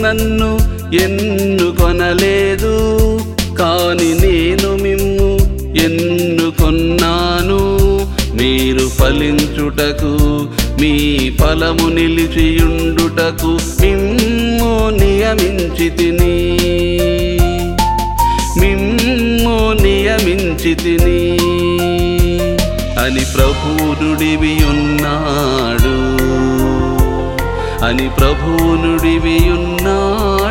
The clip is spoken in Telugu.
నన్ను ఎన్నుకొనలేదు కాని నేను మిమ్ము ఎన్నుకొన్నాను మీరు ఫలించుటకు మీ ఫలము నిలిచియుండుటకు మిమ్ము నియమించి తిని మిమ్ము నియమించి తిని అని ప్రభునుడివి ఉన్నాడు అని ప్రభునుడివి ఉన్నాడు